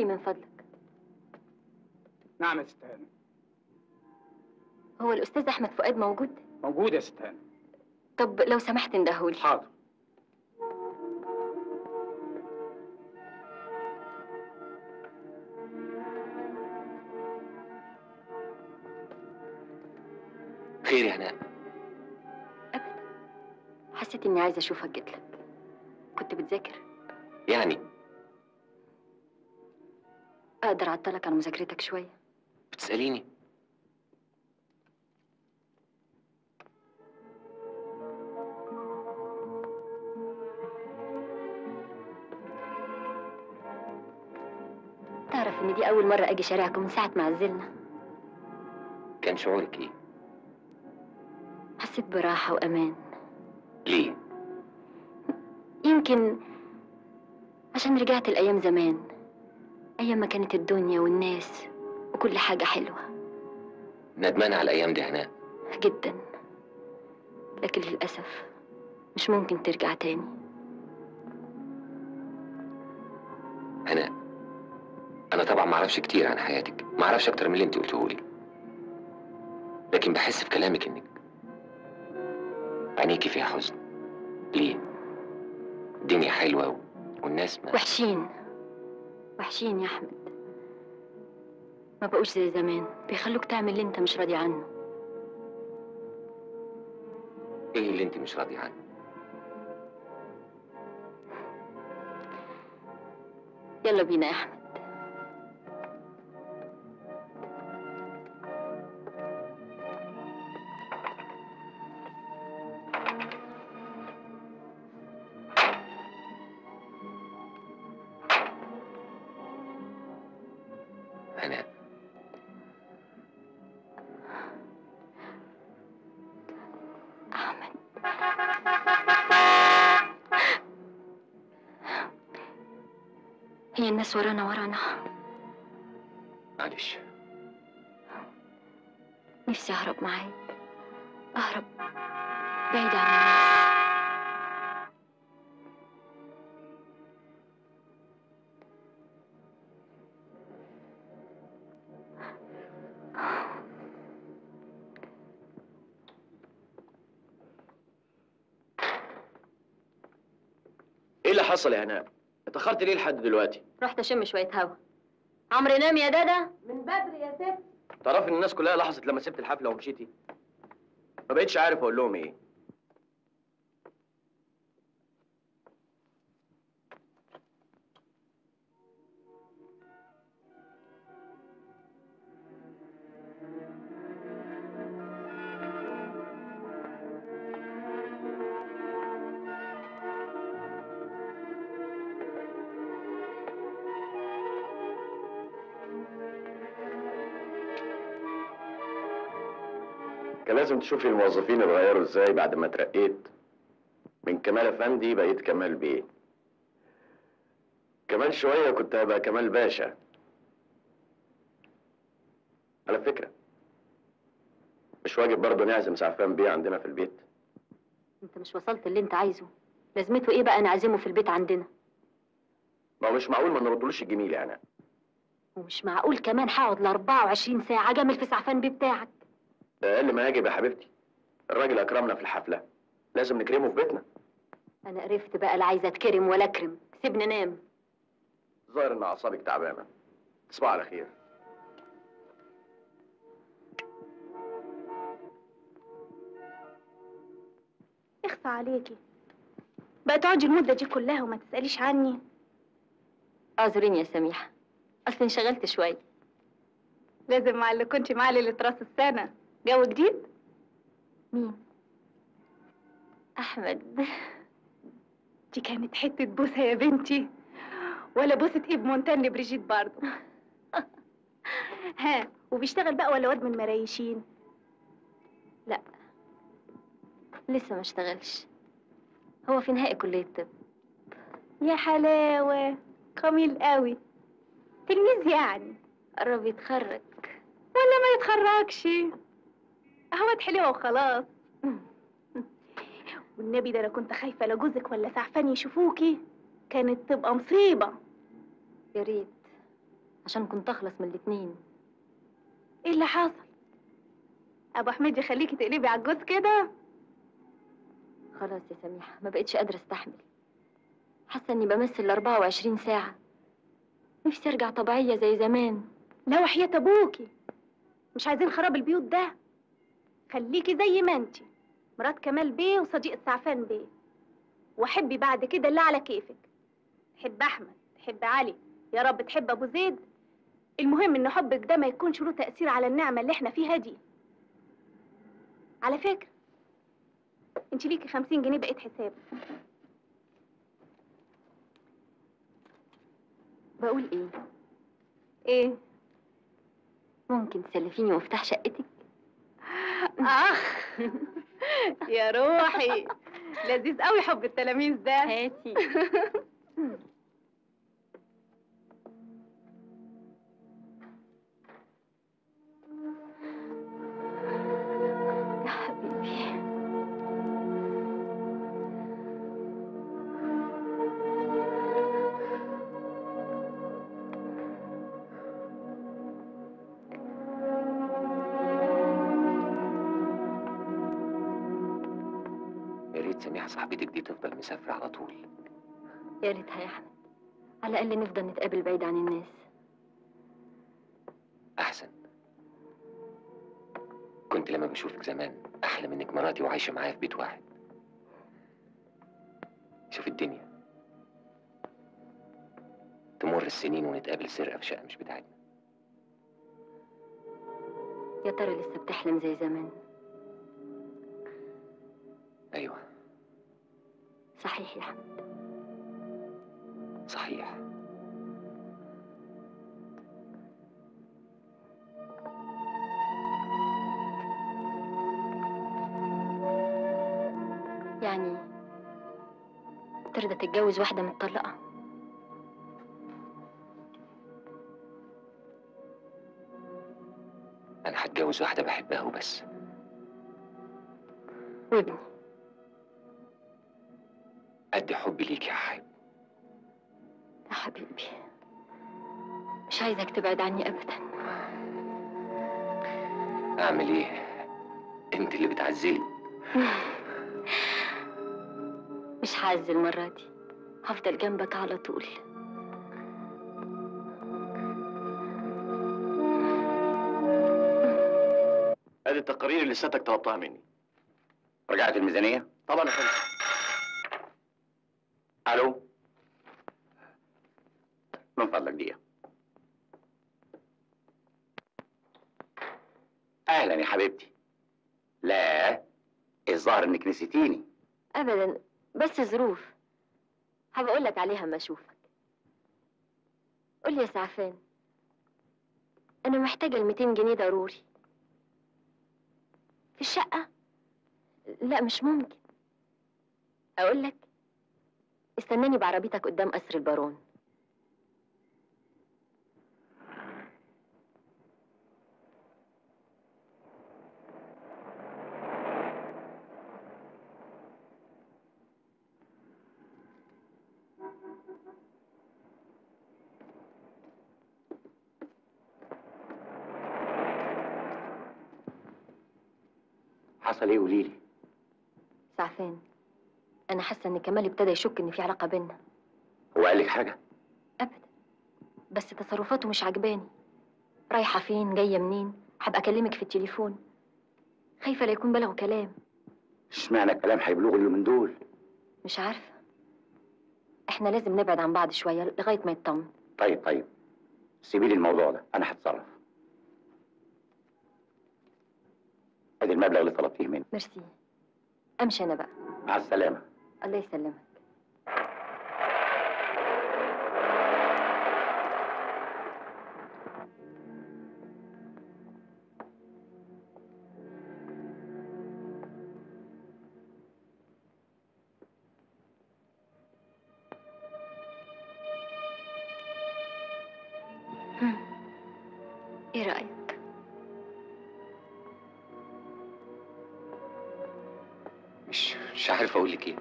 ادخلي من فضلك نعم يا ست هانم هو الأستاذ أحمد فؤاد موجود؟ موجود يا ست هانم طب لو سمحت اندهولي حاضر خير يا هناء حسيت إني عايزة أشوفك جيتلك كنت بتذاكر يعني أقدر أعطلك عن مذاكرتك شوية بتسأليني تعرف إن دي أول مرة أجي شارعكم من ساعة ما عزلنا كان شعورك ايه حسيت براحة وأمان ليه يمكن عشان رجعت الأيام زمان أيام ما كانت الدنيا والناس وكل حاجة حلوة ندمان على الايام دي يا هناء جدا لكن للأسف مش ممكن ترجع تاني هناء انا طبعا ما اعرفش كتير عن حياتك ما اعرفش اكتر من اللي انت قلته لي لكن بحس في كلامك انك عينيكي فيها حزن ليه الدنيا حلوه و... والناس ما وحشين وحشين يا أحمد ما بقوش زي زمان بيخلوك تعمل اللي انت مش راضي عنه ايه اللي انت مش راضيه عنه يلا بينا يا أحمد هناء أحمد هي الناس ورانا ورانا معلش نفسي أهرب معاك أهرب بعيد عن الناس ايه اللي حصل يا هناء؟ اتأخرت ليه لحد دلوقتي؟ رحت أشم شوية هوا عمرو نام يا دادا من بدري يا ست تعرفي ان الناس كلها لاحظت لما سبت الحفلة ومشيتي؟ ما بقتش عارف اقول لهم ايه كان لازم تشوفي الموظفين اتغيروا ازاي بعد ما اترقيت من كمال افندي بقيت كمال بيه كمان شوية كنت هبقى كمال باشا على فكرة مش واجب برضه نعزم سعفان بيه عندنا في البيت أنت مش وصلت اللي أنت عايزه لازمته إيه بقى نعزمه في البيت عندنا ما هو مش معقول ما نردلوش الجميل يعني ومش معقول كمان هقعد ل 24 ساعة جامل في سعفان بيه بتاعك ده اقل ما يجب يا حبيبتي الراجل اكرمنا في الحفلة لازم نكرمه في بيتنا أنا قرفت بقى لا عايزة أتكرم ولا أكرم سيبني أنام ظاهر ان اعصابك تعبانة تصبح على خير اخفى عليكي بقى تقعدي المدة دي كلها وما تسأليش عني اعذريني يا سميحة أصل انشغلت شوية لازم مع اللي كنت معاه ليلة راس السنة جو جديد مين؟ أحمد دي كانت حتة بوسة يا بنتي ولا بوسة ابن مونتان لبريجيت برضه ها وبيشتغل بقى ولا واد من المرايشين لا لسه ما اشتغلش هو في نهائي كلية طب يا حلاوة جميل قوي تلميذ يعني قرب يتخرج ولا ما يتخرجش اهوت حلوة وخلاص والنبي ده انا كنت خايفة لا جوزك ولا سعفان يشوفوكي كانت تبقى مصيبة يا ريت عشان كنت اخلص من الاتنين ايه اللي حصل ابو حميد يخليكي تقلبي على الجوز كده خلاص يا سميحة ما بقتش قادرة استحمل حاسة اني بمثل 24 ساعة نفسي ارجع طبيعية زي زمان لا وحياة ابوكي مش عايزين خراب البيوت ده خليكي زي ما انتي مرات كمال بيه وصديقة سعفان بيه وحبي بعد كده اللي على كيفك تحب احمد تحب علي يا رب تحب ابو زيد المهم ان حبك ده ما يكونش له تأثير على النعمة اللي احنا فيها دي على فكرة انت ليكي خمسين جنيه بقيت حساب بقول ايه ايه ممكن تسلفيني مفتاح شقتك اخ يا روحي لذيذ قوي حب التلاميذ ده هاتي يا حبيبي يا ريت سميحة صاحبتك دي تفضل مسافرة على طول يا ريتها يا احمد على الاقل نفضل نتقابل بعيد عن الناس أحسن كنت لما بشوفك زمان أحلم إنك مراتي وعايشة معايا في بيت واحد شوف الدنيا تمر السنين ونتقابل سرقة في شقة مش بتاعتنا يا ترى لسه بتحلم زي زمان أيوه صحيح يا احمد صحيح يعني ترضى تتجوز واحدة متطلقة أنا هتجوز واحدة بحبها وبس وابني قد حبي ليك يا حبيبي يا حبيبي مش عايزك تبعد عني ابدا أعمل إيه؟ أنت اللي بتعزلي مش هعز المرة دي هفضل جنبك على طول ادي التقارير اللي سيادتك طلبتها مني رجعت الميزانية؟ طبعا يا فندم ألو من فضلك دقيقة أهلا يا حبيبتي لا الظاهر إنك نسيتيني ابدا بس ظروف هبقول لك عليها اما اشوفك قول لي يا سعفان انا محتاجه ال 200 جنيه ضروري في الشقه لا مش ممكن اقول لك استناني بعربيتك قدام قصر البارون حصل إيه قوليلي سعفان انا حاسه ان كمال ابتدى يشك ان في علاقه بينا هو قال لك حاجة؟ ابدا بس تصرفاته مش عجباني رايحه فين جايه منين هبقى اكلمك في التليفون خايفه لا يكون بلغوا كلام اشمعنى الكلام هيبلغ اللي من دول؟ مش عارفه احنا لازم نبعد عن بعض شويه لغايه ما يطمن طيب طيب سيبي لي الموضوع ده أنا هتصرف أدي المبلغ اللي طلبتيه مني ميرسي امشي انا بقى مع السلامة الله يسلمك هم. ايه رأيك؟ مش مش عارف أقول لك إيه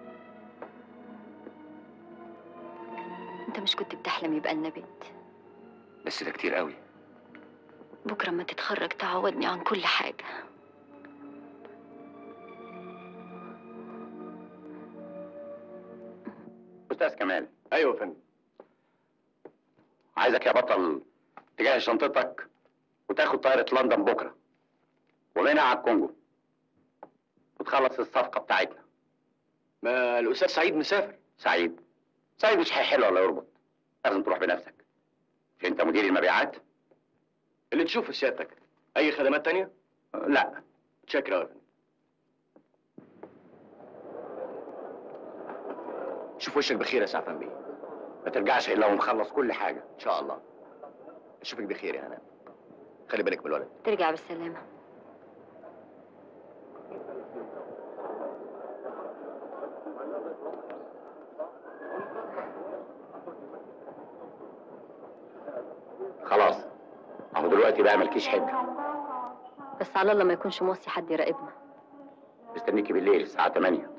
انت مش كنت بتحلم يبقى لنا بيت بس ده كتير قوي بكرة ما تتخرج تعوضني عن كل حاجة استاذ كمال ايوه يا فندم عايزك يا بطل تجهز شنطتك وتاخد طائرة لندن بكرة ومنها على الكونجو وتخلص الصفقة بتاعتنا ما الأستاذ سعيد مسافر سعيد سعيد مش هيحل ولا يربط لازم تروح بنفسك مش انت مدير المبيعات اللي تشوفه سيادتك اي خدمات تانية لا شكرا يا فندم شوف وشك بخير يا سعفان بيه ما ترجعش الا ومخلص كل حاجه ان شاء الله اشوفك بخير يا هنا خلي بالك من الولد ترجع بالسلامة خلاص اهو دلوقتي بقى مالكيش حجه بس على الله ما يكونش موصي حد يراقبنا مستنيكي بالليل الساعه 8